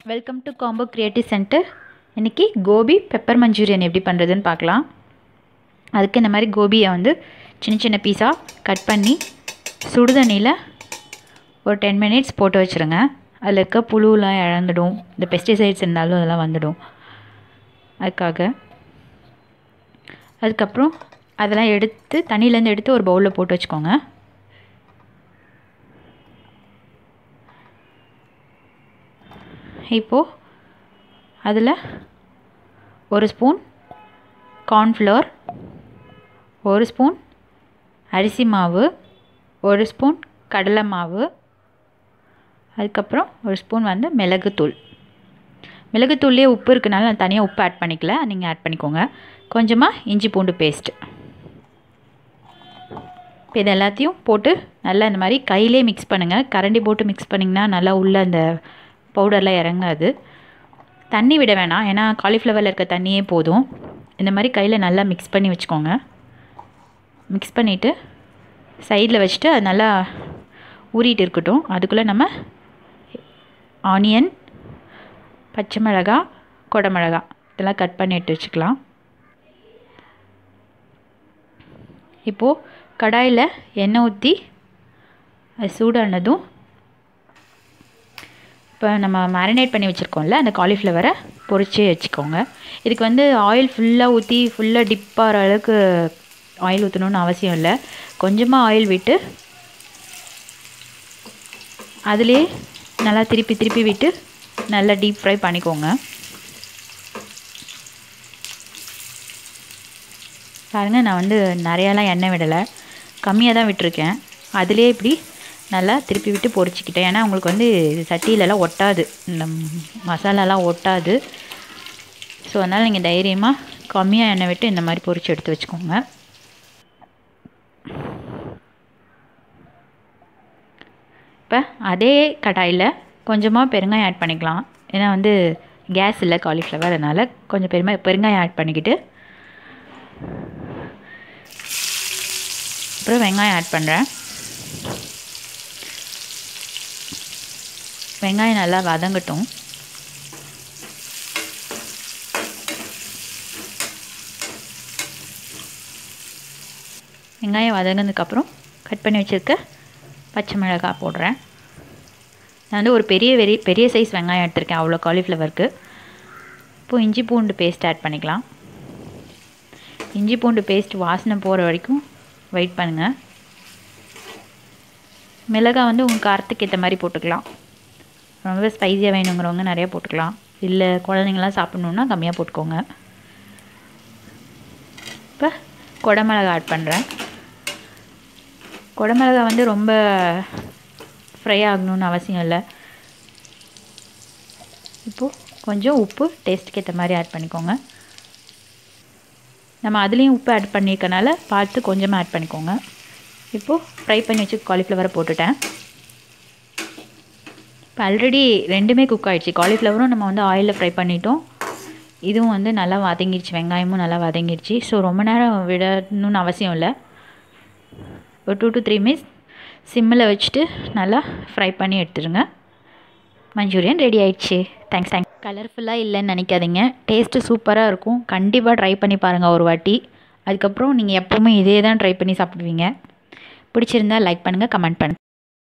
welcome to combo creative centre இன்றைக்கி gobi pepper Manchurian எப்படி பண்ணுறதுன்னு பார்க்கலாம் அதுக்கு இந்த மாதிரி கோபியை வந்து சின்ன சின்ன பீஸாக கட் பண்ணி சுடுதண்ணியில் ஒரு டென் மினிட்ஸ் போட்டு வச்சுருங்க அதில் இருக்க புழுலாம் இழந்துடும் இந்த பெஸ்டிசைட்ஸ் இருந்தாலும் அதெல்லாம் வந்துடும் அதுக்காக அதுக்கப்புறம் அதெல்லாம் எடுத்து தண்ணியிலேருந்து எடுத்து ஒரு பவுலில் போட்டு வச்சுக்கோங்க இப்போது அதில் ஒரு ஸ்பூன் கார்ன்ஃப்ளவர் ஒரு ஸ்பூன் அரிசி மாவு ஒரு ஸ்பூன் கடலை மாவு அதுக்கப்புறம் ஒரு ஸ்பூன் வந்து மிளகுத்தூள் மிளகுத்தூள்லேயே உப்பு இருக்கனால நான் தனியாக உப்பு ஆட் பண்ணிக்கல நீங்கள் ஆட் பண்ணிக்கோங்க கொஞ்சமாக இஞ்சி பூண்டு பேஸ்ட்டு இப்போ இது எல்லாத்தையும் போட்டு நல்லா இந்த மாதிரி கையிலே மிக்ஸ் பண்ணுங்கள் கரண்டி போட்டு மிக்ஸ் பண்ணிங்கன்னா நல்லா உள்ளே அந்த பவுடர்லாம் இறங்காது தண்ணி விட வேணாம் ஏன்னா காலிஃப்ளவரில் இருக்க தண்ணியே போதும் இந்த மாதிரி கையில் நல்லா மிக்ஸ் பண்ணி வச்சுக்கோங்க மிக்ஸ் பண்ணிவிட்டு சைடில் வச்சுட்டு அது நல்லா ஊறிட்டு இருக்கட்டும் அதுக்குள்ளே நம்ம ஆனியன் பச்சை மிளகா கொடமிளகா இதெல்லாம் கட் பண்ணி எடுத்து வச்சுக்கலாம் இப்போது கடாயில் எண்ணெய் ஊற்றி அது சூடானதும் இப்போ நம்ம மேரினேட் பண்ணி வச்சுருக்கோம்ல அந்த காலிஃப்ளவரை பொரித்து வச்சுக்கோங்க இதுக்கு வந்து ஆயில் ஃபுல்லாக ஊற்றி ஃபுல்லாக டிப் ஆகிற அளவுக்கு ஆயில் ஊற்றணுன்னு அவசியம் இல்லை கொஞ்சமாக ஆயில் விட்டு அதிலே நல்லா திருப்பி திருப்பி விட்டு நல்லா டீப் ஃப்ரை பண்ணிக்கோங்க பாருங்கள் நான் வந்து நிறையாலாம் எண்ணெய் விடலை கம்மியாக தான் விட்டுருக்கேன் அதிலே இப்படி நல்லா திருப்பி விட்டு பொரிச்சிக்கிட்டேன் ஏன்னா உங்களுக்கு வந்து இது சட்டியிலலாம் ஒட்டாது இந்த மசாலாலாம் ஒட்டாது ஸோ அதனால் நீங்கள் தைரியமாக கம்மியாக எண்ணெய் விட்டு இந்த மாதிரி பொரித்து எடுத்து வச்சுக்கோங்க இப்போ அதே கடாயில் கொஞ்சமாக பெருங்காயம் ஆட் பண்ணிக்கலாம் ஏன்னா வந்து கேஸ் இல்லை காலிஃப்ளவர் அதனால் கொஞ்சம் பெருமை பெருங்காயம் ஆட் பண்ணிக்கிட்டு அப்புறம் வெங்காயம் ஆட் பண்ணுறேன் வெங்காயம் நல்லா வதங்கட்டும் வெங்காயம் வதங்கினதுக்கப்புறம் கட் பண்ணி வச்சுருக்க பச்சை மிளகாய் போடுறேன் நான் வந்து ஒரு பெரிய வெறி பெரிய சைஸ் வெங்காயம் எடுத்திருக்கேன் அவ்வளோ காலிஃப்ளவருக்கு இப்போது இஞ்சி பூண்டு பேஸ்ட் ஆட் பண்ணிக்கலாம் இஞ்சி பூண்டு பேஸ்ட் வாசனை போகிற வரைக்கும் வெயிட் பண்ணுங்கள் மிளகாய் வந்து உங்கள் காரத்துக்கு ஏற்ற மாதிரி போட்டுக்கலாம் ரொம்ப ஸ்பைஸியாக வேணுங்கிறவங்க நிறையா போட்டுக்கலாம் இல்லை குழந்தைங்களாம் சாப்பிட்ணுன்னா கம்மியாக போட்டுக்கோங்க இப்போ குடமிளகா ஆட் பண்ணுறேன் குடமிளகா வந்து ரொம்ப ஃப்ரை ஆகணும்னு அவசியம் இல்லை இப்போது கொஞ்சம் உப்பு டேஸ்ட்டுக்கு ஏற்ற மாதிரி ஆட் பண்ணிக்கோங்க நம்ம அதுலேயும் உப்பு ஆட் பண்ணியிருக்கனால பார்த்து கொஞ்சமாக ஆட் பண்ணிக்கோங்க இப்போது ஃப்ரை பண்ணி வச்சு காலிஃப்ளவரை போட்டுட்டேன் இப்போ ஆல்ரெடி ரெண்டுமே குக் ஆகிடுச்சு காலிஃப்ளவரும் நம்ம வந்து ஆயிலில் ஃப்ரை பண்ணிட்டோம் இதுவும் வந்து நல்லா வதங்கிடுச்சு வெங்காயமும் நல்லா வதங்கிடுச்சு ஸோ ரொம்ப நேரம் விடணும்னு அவசியம் இல்லை ஒரு டூ டு த்ரீ மினிட்ஸ் சிம்மில் வச்சுட்டு நல்லா ஃப்ரை பண்ணி எடுத்துருங்க மஞ்சூரியன் ரெடி ஆயிடுச்சு தேங்க்ஸ் தேங்க்ஸ் கலர்ஃபுல்லாக இல்லைன்னு நினைக்காதீங்க டேஸ்ட்டு சூப்பராக இருக்கும் கண்டிப்பாக ட்ரை பண்ணி பாருங்கள் ஒரு வாட்டி அதுக்கப்புறம் நீங்கள் எப்போவுமே இதே தான் ட்ரை பண்ணி சாப்பிடுவீங்க பிடிச்சிருந்தா லைக் பண்ணுங்கள் கமெண்ட் பண்ணுங்கள்